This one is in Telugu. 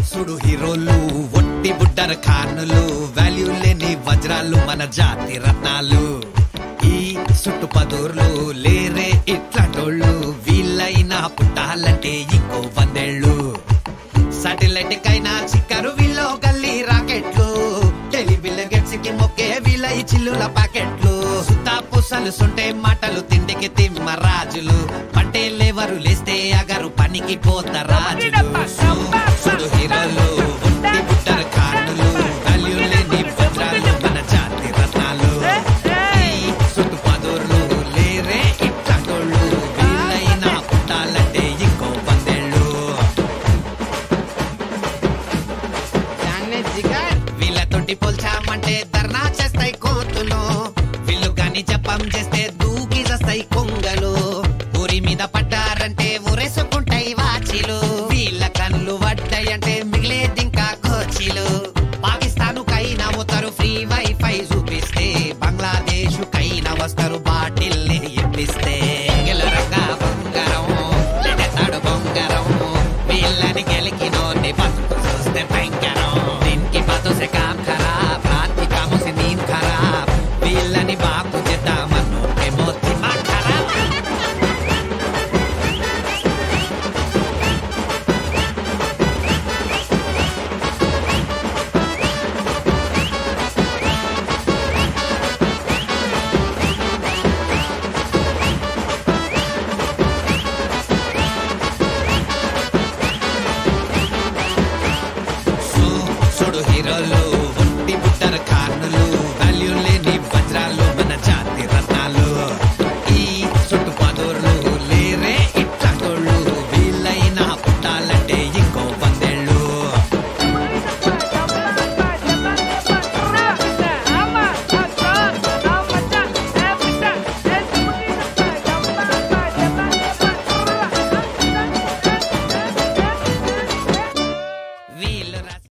సుడు హీరోలు ఒట్టి బుడ్డర్ ఖానులు వాల్యూ లేని వజ్రాలు మన జాతి రత్నాలు ఈ చుట్టు పదూర్లు లేరే ఇట్లాంటోళ్ళు వీళ్ళైనా పుట్టాలంటే ఇంకో వందేళ్ళు సాటిలైట్ కైనా చిక్కరు వీళ్ళు గల్లీ రాకెట్లు టెలివిజన్ గెట్స్ కి మొక్కే వీళ్ళ ఈ చిల్లుల ప్యాకెట్లు సుతా పుసలు సుంటే మాటలు తిండికి తిమ్మ రాజులు పంటే లేవరు లేస్తే అగరు పనికి పోత రాజులు సుడు హీరోలు ఒట్టి బుట్టరు ఖానులు వాల్యూ లేని వజ్రాలు మన జాతి రత్నాలు ఈ చుట్టు పదూర్లు లేరే ఇట్లాంటోళ్ళు వీళ్ళైనా పుట్టాలంటే ఇంకో వందేళ్ళు వీళ్ళతోటి పోల్చామంటే ధర్నా చేస్తాయి కోతులు వీళ్ళు గాని జపం చేస్తే దూకి చేస్తాయి కొంగలు ఊరి మీద పడ్డారంటే ఊరేసుకుంటాయి వాచిలు వీళ్ళ కళ్ళు పడ్డాయంటే మిగిలేది ఇంకా కోచిలు పాకిస్తాన్ కైనా పోతారు ఫ్రీ వైఫై చూపిస్తే బంగ్లాదేశ్ కైనా వస్తారు బాటిల్ ఇప్పిస్తే గెలరగా బంగారం లెడతాడు బొంగరం వీళ్ళని గెలికినోని బతుకు చూస్తే భయంకరం